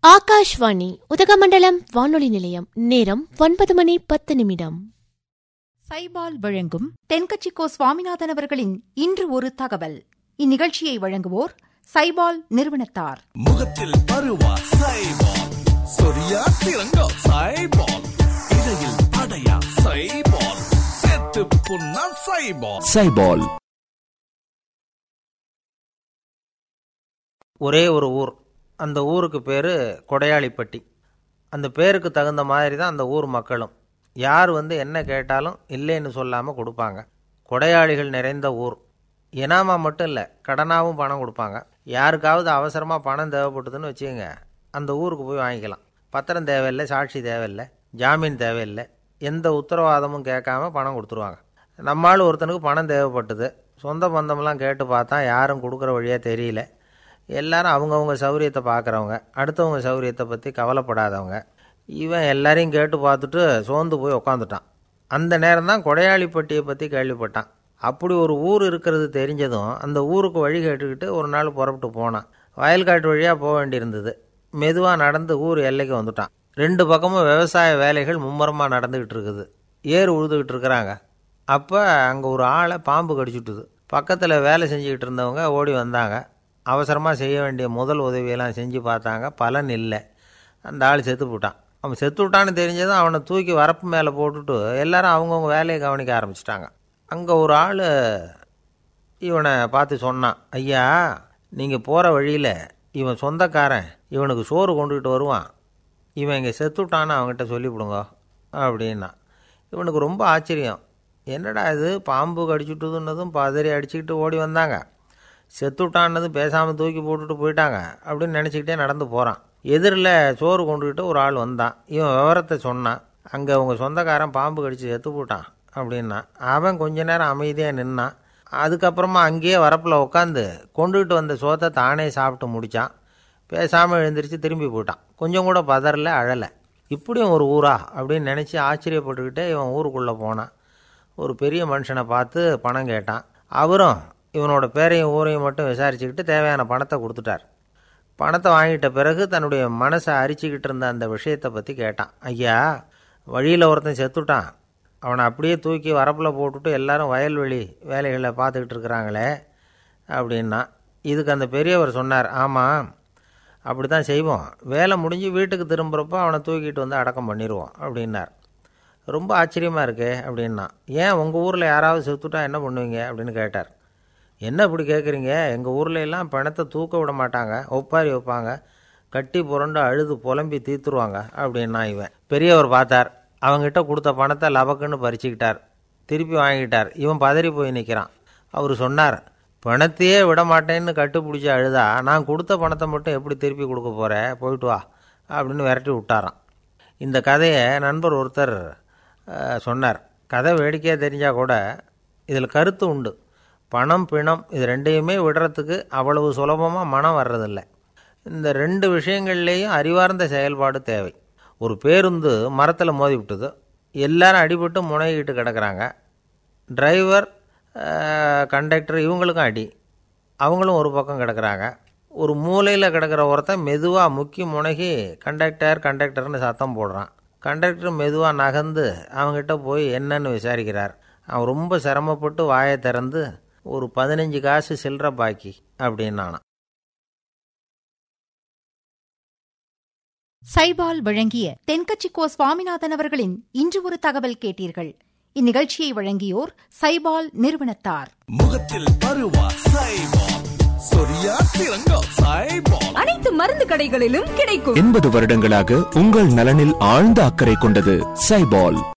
ஆகாஷ்வாணி உதகமண்டலம் வானொலி நிலையம் நேரம் ஒன்பது மணி பத்து நிமிடம் சைபால் வழங்கும் தென்கட்சிக்கோ சுவாமிநாதன் அவர்களின் இன்று ஒரு தகவல் இந்நிகழ்ச்சியை வழங்குவோர் சைபால் நிறுவனத்தார் முகத்தில் பருவா சைபால் சொரியா சிறங்கா சைபால் இடையில் அடையா சைபால் செத்து புண்ணா சைபால் சைபால் ஒரே ஒரு ஊர் அந்த ஊருக்கு பேர் கொடையாளிப்பட்டி அந்த பேருக்கு தகுந்த மாதிரி தான் அந்த ஊர் மக்களும் யார் வந்து என்ன கேட்டாலும் இல்லைன்னு சொல்லாமல் கொடுப்பாங்க கொடையாளிகள் நிறைந்த ஊர் இனாமா மட்டும் இல்லை கடனாகவும் பணம் கொடுப்பாங்க யாருக்காவது அவசரமாக பணம் தேவைப்பட்டதுன்னு வச்சுக்கோங்க அந்த ஊருக்கு போய் வாங்கிக்கலாம் பத்திரம் தேவையில்லை சாட்சி தேவையில்லை ஜாமீன் தேவையில்லை எந்த உத்தரவாதமும் கேட்காம பணம் கொடுத்துருவாங்க நம்மால் ஒருத்தனுக்கு பணம் தேவைப்பட்டது சொந்த பந்தம்லாம் கேட்டு பார்த்தா யாரும் கொடுக்குற வழியாக தெரியல எல்லாரும் அவங்கவுங்க சௌரியத்தை பார்க்குறவங்க அடுத்தவங்க சௌரியத்தை பற்றி கவலைப்படாதவங்க இவன் எல்லாரையும் கேட்டு பார்த்துட்டு சோர்ந்து போய் உக்காந்துட்டான் அந்த நேரம் தான் கொடையாளிப்பட்டியை பற்றி கேள்விப்பட்டான் அப்படி ஒரு ஊர் இருக்கிறது தெரிஞ்சதும் அந்த ஊருக்கு வழி கேட்டுக்கிட்டு ஒரு நாள் புறப்பட்டு போனான் வயல்காட்டு வழியாக போக வேண்டியிருந்தது மெதுவாக நடந்து ஊர் எல்லைக்கு வந்துட்டான் ரெண்டு பக்கமும் விவசாய வேலைகள் மும்முரமாக நடந்துக்கிட்டு இருக்குது ஏர் உழுதுகிட்டு இருக்கிறாங்க அப்போ அங்கே ஒரு ஆளை பாம்பு கடிச்சுட்டுது பக்கத்தில் வேலை செஞ்சுக்கிட்டு இருந்தவங்க ஓடி வந்தாங்க அவசரமாக செய்ய வேண்டிய முதல் உதவியெல்லாம் செஞ்சு பார்த்தாங்க பலன் இல்லை அந்த ஆள் செத்து போட்டான் அவன் செத்து விட்டான்னு தெரிஞ்சதும் அவனை தூக்கி வரப்பு மேலே போட்டுட்டு எல்லாரும் அவங்கவுங்க வேலையை கவனிக்க ஆரம்பிச்சிட்டாங்க அங்கே ஒரு ஆள் இவனை பார்த்து சொன்னான் ஐயா நீங்கள் போகிற வழியில் இவன் சொந்தக்காரன் இவனுக்கு சோறு கொண்டுகிட்டு வருவான் இவன் இங்கே செத்துட்டான்னு அவங்ககிட்ட சொல்லிவிடுங்க அப்படின்னா இவனுக்கு ரொம்ப ஆச்சரியம் என்னடா இது பாம்பு கடிச்சுட்டுதுன்னதும் பதறி அடிச்சுக்கிட்டு ஓடி வந்தாங்க செத்துட்டான்னதும் பேசாமல் தூக்கி போட்டுட்டு போயிட்டாங்க அப்படின்னு நினச்சிக்கிட்டே நடந்து போகிறான் எதிரில் சோறு கொண்டுக்கிட்டு ஒரு ஆள் வந்தான் இவன் விவரத்தை சொன்னான் அங்கே உங்கள் சொந்தக்காரன் பாம்பு கடிச்சு செத்து போட்டான் அப்படின்னா அவன் கொஞ்ச நேரம் அமைதியாக நின்னான் அதுக்கப்புறமா அங்கேயே வரப்பில் உட்காந்து கொண்டுகிட்டு வந்த சோத்தை தானே சாப்பிட்டு முடித்தான் பேசாமல் எழுந்திரிச்சு திரும்பி போயிட்டான் கொஞ்சம் கூட பதறல அழலை இப்படியும் ஒரு ஊரா அப்படின்னு நினச்சி ஆச்சரியப்பட்டுக்கிட்டே இவன் ஊருக்குள்ளே போனான் ஒரு பெரிய மனுஷனை பார்த்து பணம் கேட்டான் அவரும் இவனோட பேரையும் ஊரையும் மட்டும் விசாரிச்சுக்கிட்டு தேவையான பணத்தை கொடுத்துட்டார் பணத்தை வாங்கிட்ட பிறகு தன்னுடைய மனசை அரிச்சுக்கிட்டு இருந்த அந்த விஷயத்தை பற்றி கேட்டான் ஐயா வழியில் ஒருத்தன் செத்துட்டான் அவனை அப்படியே தூக்கி வரப்பில் போட்டுட்டு எல்லாரும் வயல்வெளி வேலைகளை பார்த்துக்கிட்டு இருக்கிறாங்களே அப்படின்னா இதுக்கு அந்த பெரியவர் சொன்னார் ஆமாம் அப்படி தான் செய்வோம் வேலை முடிஞ்சு வீட்டுக்கு திரும்புகிறப்போ அவனை தூக்கிட்டு வந்து அடக்கம் பண்ணிடுவோம் அப்படின்னார் ரொம்ப ஆச்சரியமாக இருக்கே அப்படின்னா ஏன் உங்கள் ஊரில் யாராவது செத்துட்டா என்ன பண்ணுவீங்க அப்படின்னு கேட்டார் என்ன இப்படி கேட்குறீங்க எங்கள் ஊரில் எல்லாம் பணத்தை தூக்க விட மாட்டாங்க ஒப்பாரி வைப்பாங்க கட்டி புரண்டு அழுது புலம்பி தீத்துருவாங்க அப்படின்னா இவன் பெரியவர் பார்த்தார் அவங்ககிட்ட கொடுத்த பணத்தை லபக்குன்னு பறிச்சுக்கிட்டார் திருப்பி வாங்கிட்டார் இவன் பதறி போய் நிற்கிறான் அவர் சொன்னார் பணத்தையே விட மாட்டேன்னு கட்டுப்பிடிச்சி அழுதா நான் கொடுத்த பணத்தை மட்டும் எப்படி திருப்பி கொடுக்க போகிறேன் போயிட்டு வா அப்படின்னு விரட்டி விட்டாராம் இந்த கதையை நண்பர் ஒருத்தர் அஹ், சொன்னார் கதை வேடிக்கையாக தெரிஞ்சால் கூட இதில் கருத்து உண்டு பணம் பிணம் இது ரெண்டையுமே விடுறதுக்கு அவ்வளவு சுலபமாக மனம் வர்றதில்லை இந்த ரெண்டு விஷயங்கள்லேயும் அறிவார்ந்த செயல்பாடு தேவை ஒரு பேருந்து மரத்தில் மோதி விட்டுது எல்லாரும் அடிபட்டு முனைகிட்டு கிடக்குறாங்க டிரைவர் கண்டக்டர் இவங்களுக்கும் அடி அவங்களும் ஒரு பக்கம் கிடக்குறாங்க ஒரு மூலையில் கிடக்கிற ஒருத்தன் மெதுவாக முக்கி முனகி கண்டக்டர் கண்டக்டர்னு சத்தம் போடுறான் கண்டக்டர் மெதுவாக நகர்ந்து அவங்ககிட்ட போய் என்னன்னு விசாரிக்கிறார் அவன் ரொம்ப சிரமப்பட்டு வாயை திறந்து ஒரு பதினஞ்சு காசு சில்லற பாக்கி அப்படின்னானான் சைபால் வழங்கிய தென்கட்சிக்கோ சுவாமிநாதன் அவர்களின் இன்று ஒரு தகவல் கேட்டீர்கள் இந்நிகழ்ச்சியை வழங்கியோர் சைபால் நிறுவனத்தார் முகத்தில் பருவா சைபால் சொரியா சிறங்கா சைபால் அனைத்து மருந்து கடைகளிலும் கிடைக்கும் எண்பது வருடங்களாக உங்கள் நலனில் ஆழ்ந்த அக்கறை கொண்டது சைபால்